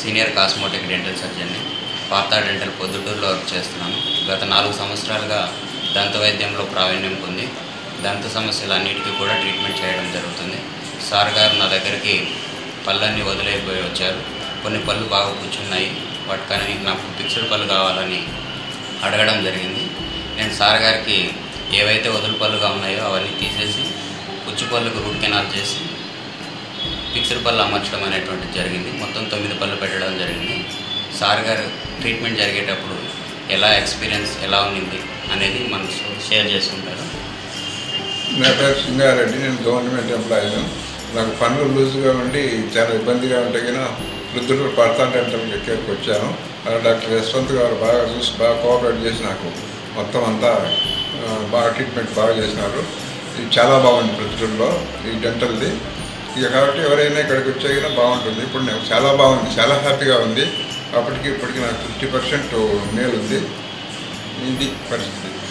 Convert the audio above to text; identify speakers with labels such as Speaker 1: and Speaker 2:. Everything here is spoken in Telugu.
Speaker 1: సీనియర్ కాస్మోటిక్ డెంటల్ సర్జన్ని పాత డెంటల్ పొద్దుటూరులో వర్క్ చేస్తున్నాను గత నాలుగు సంవత్సరాలుగా దంత వైద్యంలో ప్రావీణ్యం పొంది దంత సమస్యలు అన్నిటికీ కూడా ట్రీట్మెంట్ చేయడం జరుగుతుంది సార్ గారు నా దగ్గరికి పళ్ళన్నీ వదిలేపోయి వచ్చారు కొన్ని పళ్ళు బాగా కూర్చున్నాయి వాటి కానీ నాకు ఫిక్స్డ్ పళ్ళు కావాలని అడగడం జరిగింది నేను సార్ గారికి ఏవైతే వదులు పళ్ళుగా ఉన్నాయో అవన్నీ తీసేసి పుచ్చు పళ్ళుకు రూట్ కెనాల్ చేసి ఫిక్స్డ్ పళ్ళు అమర్చడం అనేటువంటిది జరిగింది మొత్తం తొమ్మిది పళ్ళు పెట్టడం జరిగింది సార్ గారు ట్రీట్మెంట్ జరిగేటప్పుడు ఎలా ఎక్స్పీరియన్స్ ఎలా ఉంది అనేది మనసు షేర్ చేసుకుంటారు
Speaker 2: నా పేరు సింగారెడ్డి నేను గవర్నమెంట్ ఎంప్లాయీను నాకు పనులు లూజ్గా ఉండి చాలా ఇబ్బందిగా ఉంటే కన్నా వృద్ధుడు పడతా డెంటల్ కేర్కి వచ్చాను అక్కడ డాక్టర్ యశ్వంత్ గారు బాగా చూసి బాగా కోఆపరేట్ చేసి నాకు మొత్తం అంతా ఆ, బాగా ట్రీట్మెంట్ బాగా చేసినారు ఇది చాలా బాగుంది వృద్ధుల్లో ఈ డెంటల్ది ఇక కాబట్టి ఎవరైనా ఇక్కడికి వచ్చే కన్నా బాగుంటుంది ఇప్పుడు నాకు చాలా బాగుంది చాలా హ్యాపీగా ఉంది అప్పటికి ఇప్పటికి నాకు ఫిఫ్టీ పర్సెంట్ మేలు ఉంది ఇది పరిస్థితి